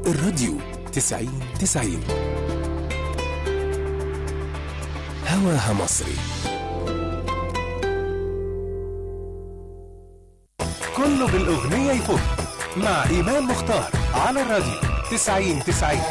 الراديو تسعين تسعين هواها مصري كله بالأغنية يفوت مع إيمان مختار على الراديو تسعين تسعين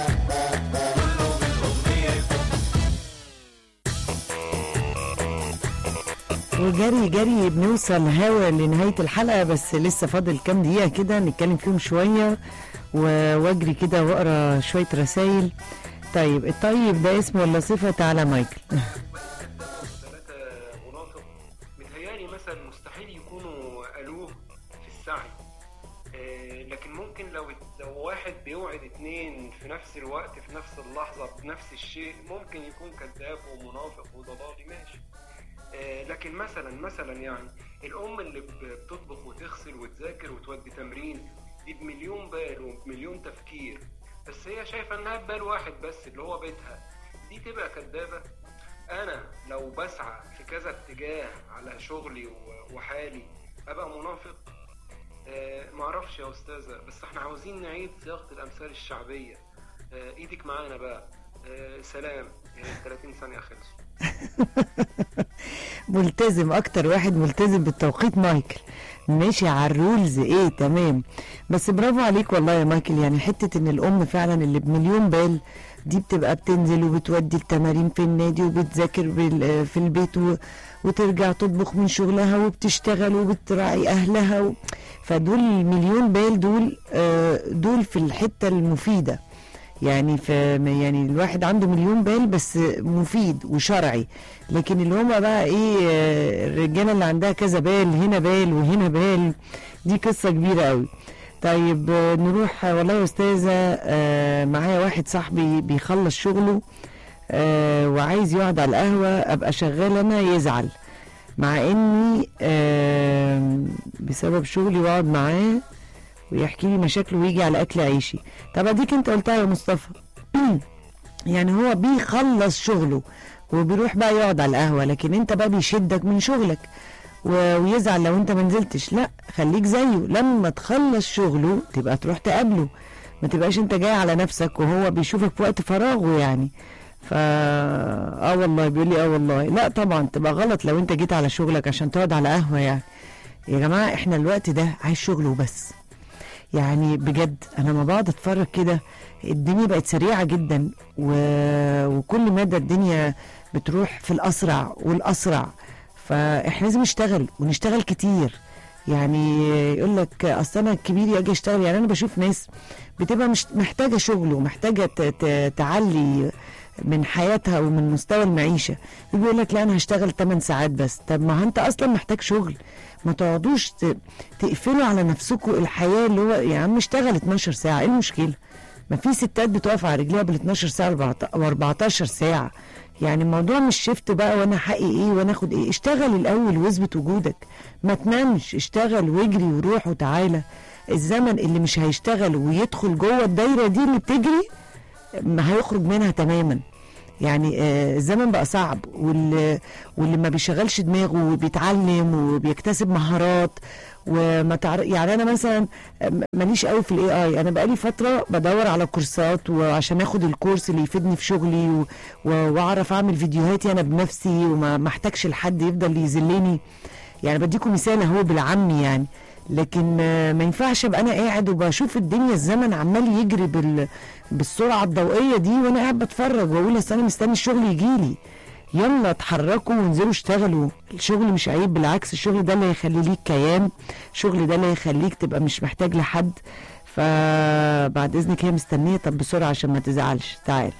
وجري جري بنوصل هوا لنهاية الحلقة بس لسه فاضل كام دقيقة كده نتكلم فيهم شوية و- واجري كده واقرا شوية رسايل طيب الطيب ده اسم ولا صفة تعالى مايكل ثلاثة مناطق متهيألي مثلا مستحيل يكونوا ألوه في السعي آه، لكن ممكن لو لو واحد بيوعد اتنين في نفس الوقت في نفس اللحظة بنفس الشيء ممكن يكون كذاب ومنافق وضلالي ماشي آه، لكن مثلا مثلا يعني الأم اللي ب- بتطبخ وتغسل وتذاكر وتودي تمرين دي بمليون بال وبمليون تفكير بس هي شايفة إنها ببال واحد بس اللي هو بيتها دي تبقى كدابة انا لو بسعى في كذا اتجاه على شغلي و- وحالي ابقى منافق آه معرفش يا استاذه بس احنا عاوزين نعيد صياغه الامثال الشعبيه آه ايدك معانا بقى آه سلام آه 30 ثانيه خلصوا ملتزم اكتر واحد ملتزم بالتوقيت مايكل ماشي على الرولز ايه تمام بس برافو عليك والله يا مايكل يعني حتة ان الام فعلا اللي بمليون بال دي بتبقى بتنزل وبتودي التمارين في النادي وبتذاكر بال- في البيت و- وترجع تطبخ من شغلها وبتشتغل وبتراعي اهلها و... فدول المليون بال دول آه، دول في الحتة المفيدة يعني في يعني الواحد عنده مليون بال بس مفيد وشرعي لكن اللي هما بقى ايه آه، الرجاله اللي عندها كذا بال هنا بال وهنا بال دي قصه كبيره قوي طيب آه، نروح آه، والله يا استاذه آه، معايا واحد صاحبي بيخلص شغله آه، وعايز يقعد على القهوه ابقى شغال انا يزعل مع اني آه، بسبب شغلي واقعد معاه ويحكي لي مشاكله ويجي على اكل عيشي طب اديك انت قلتها يا مصطفى يعني هو بيخلص شغله وبيروح بقى يقعد على القهوه لكن انت بقى بيشدك من شغلك و- ويزعل لو انت ما نزلتش لا خليك زيه لما تخلص شغله تبقى تروح تقابله ما تبقاش انت جاي على نفسك وهو بيشوفك في وقت فراغه يعني فا اه والله بيقول لي اه والله لا طبعا تبقى غلط لو انت جيت على شغلك عشان تقعد على قهوه يعني يا جماعه احنا الوقت ده عايز شغل وبس يعني بجد انا لما بقعد اتفرج كده الدنيا بقت سريعه جدا و... وكل مدى الدنيا بتروح في الاسرع والاسرع فاحنا لازم نشتغل ونشتغل كتير يعني يقول لك اصل انا الكبير يجي اشتغل يعني انا بشوف ناس بتبقى مش محتاجه شغل ومحتاجه ت... ت... تعلي من حياتها ومن مستوى المعيشه يجي يقول لك لا انا هشتغل 8 ساعات بس طب ما انت اصلا محتاج شغل ما تقعدوش ت... تقفلوا على نفسكم الحياه اللي هو يا عم اشتغل 12 ساعه ايه المشكله ما في ستات بتقف على رجليها بال 12 ساعه و 14 ساعه يعني الموضوع مش شفت بقى وانا حقي ايه وانا اخد ايه اشتغل الاول واثبت وجودك ما تنامش اشتغل واجري وروح وتعالى الزمن اللي مش هيشتغل ويدخل جوه الدايره دي اللي بتجري ما هيخرج منها تماما يعني آه، الزمن بقى صعب واللي, واللي ما بيشغلش دماغه وبيتعلم وبيكتسب مهارات وما تعرف يعني انا مثلا آه، ماليش قوي في الاي اي انا بقالي فتره بدور على كورسات وعشان اخد الكورس اللي يفيدني في شغلي و- و- واعرف اعمل فيديوهاتي انا بنفسي وما ما احتاجش لحد يفضل يذلني يعني بديكم مثال اهو بالعمي يعني لكن آه، ما ينفعش ابقى انا قاعد وبشوف الدنيا الزمن عمال يجري بال بالسرعه الضوئيه دي وانا قاعد بتفرج واقول اصل انا مستني الشغل يجيلي يلا اتحركوا وانزلوا اشتغلوا الشغل مش عيب بالعكس الشغل ده اللي هيخلي ليك كيان الشغل ده اللي هيخليك تبقى مش محتاج لحد فبعد اذنك هي مستنيه طب بسرعه عشان ما تزعلش تعال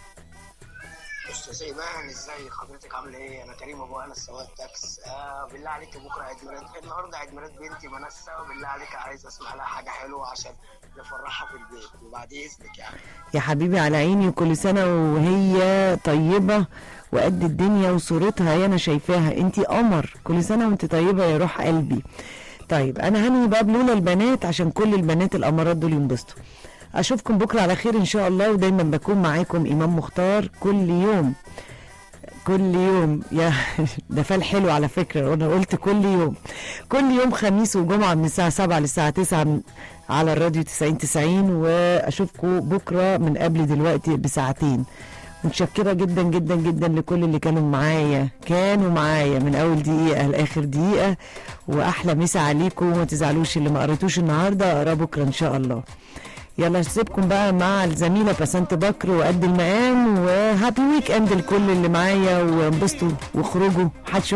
استاذ ايمان ازاي حضرتك عامله ايه انا كريم ابو انس سواق تاكس آه بالله عليك بكره عيد ميلاد النهارده عيد ميلاد بنتي منسه وبالله عليك عايز اسمع لها حاجه حلوه عشان نفرحها في البيت وبعد اذنك يعني يا حبيبي على عيني وكل سنة وهي طيبة وقد الدنيا وصورتها هي أنا شايفاها انتي قمر كل سنة وانت طيبة يا روح قلبي طيب أنا هنهي بقى بلولا البنات عشان كل البنات الأمارات دول ينبسطوا أشوفكم بكرة على خير إن شاء الله ودايما بكون معاكم إمام مختار كل يوم كل يوم يا ده فال حلو على فكرة وأنا قلت كل يوم كل يوم خميس وجمعة من الساعة 7 للساعة 9 على الراديو 90 90 واشوفكم بكره من قبل دلوقتي بساعتين متشكرة جدا جدا جدا لكل اللي كانوا معايا كانوا معايا من أول دقيقة لآخر دقيقة وأحلى مسا عليكم وما تزعلوش اللي ما قريتوش النهاردة أقرا بكرة إن شاء الله يلا اسيبكم بقى مع الزميلة بسنت بكر وقد المقام وهابي ويك اند لكل اللي معايا وانبسطوا واخرجوا محدش